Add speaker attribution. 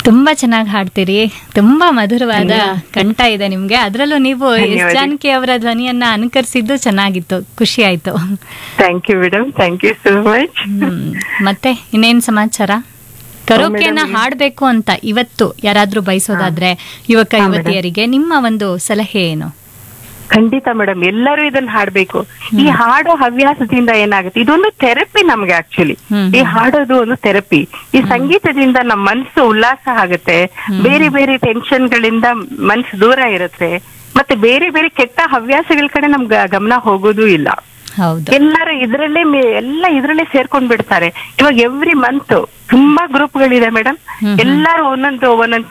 Speaker 1: ತುಂಬಾ ಚೆನ್ನಾಗಿ ಹಾಡ್ತೀರಿ ತುಂಬಾ ಮಧುರವಾದ ಕಂಠ ಇದೆ ನಿಮ್ಗೆ ಅದ್ರಲ್ಲೂ ನೀವು ಎಸ್
Speaker 2: ಧನ್ಯವಾದ.
Speaker 1: ಜಾನಕಿ ಅವರ ಧ್ವನಿಯನ್ನ ಅನುಕರಿಸಿದ್ದು ಚೆನ್ನಾಗಿತ್ತು ಖುಷಿ ಆಯ್ತು
Speaker 2: thank you madam thank you so much
Speaker 1: hmm. ಮತ್ತೆ ಇನ್ನೇನ್ ಸಮಾಚಾರ ಕರೋಕೆನ ಹಾಡ್ಬೇಕು ಅಂತ ಇವತ್ತು ಯಾರಾದ್ರೂ ಬಯಸೋದಾದ್ರೆ ಯುವಕ
Speaker 2: ಹಾ, madam.
Speaker 1: ಯುವತಿಯರಿಗೆ ನಿಮ್ಮ ಒಂದು ಸಲಹೆ ಏನು
Speaker 2: ಖಂಡಿತ ಮೇಡಮ್ ಎಲ್ಲರೂ ಇದನ್ನ ಹಾಡ್ಬೇಕು ಈ ಹಾಡೋ ಹವ್ಯಾಸದಿಂದ ಏನಾಗುತ್ತೆ ಇದೊಂದು ಥೆರಪಿ ನಮ್ಗೆ ಆಕ್ಚುಲಿ
Speaker 1: ಹ್ಮ್.
Speaker 2: ಈ ಹಾಡೋದು ಒಂದು ಥೆರಪಿ ಈ ಸಂಗೀತದಿಂದ ನಮ್ಮ ಮನಸ್ಸು ಉಲ್ಲಾಸ ಆಗುತ್ತೆ ಬೇರೆ ಬೇರೆ ಟೆನ್ಷನ್ ಗಳಿಂದ ಮನಸ್ಸು ದೂರ ಇರುತ್ತೆ ಮತ್ತೆ ಬೇರೆ ಬೇರೆ ಕೆಟ್ಟ ಹವ್ಯಾಸಗಳ ಕಡೆ ನಮ್ ಗ- ಗಮನ ಹೋಗೋದು ಇಲ್ಲ
Speaker 1: ಹೌದು
Speaker 2: ಎಲ್ಲರೂ ಇದ್ರಲ್ಲೇ ಮೇ- ಎಲ್ಲ ಇದ್ರಲ್ಲೇ ಸೇರ್ಕೊಂಡ್ ಬಿಡ್ತಾರೆ ಇವಾಗ ಎವ್ರಿ ಮಂತ್ ತುಂಬಾ ಗ್ರೂಪ್ಗಳಿದೆ ಮೇಡಮ್
Speaker 1: ಹ್ಮ್.
Speaker 2: ಎಲ್ಲರೂ ಒಂದೊಂದು ಒಂದೊಂದು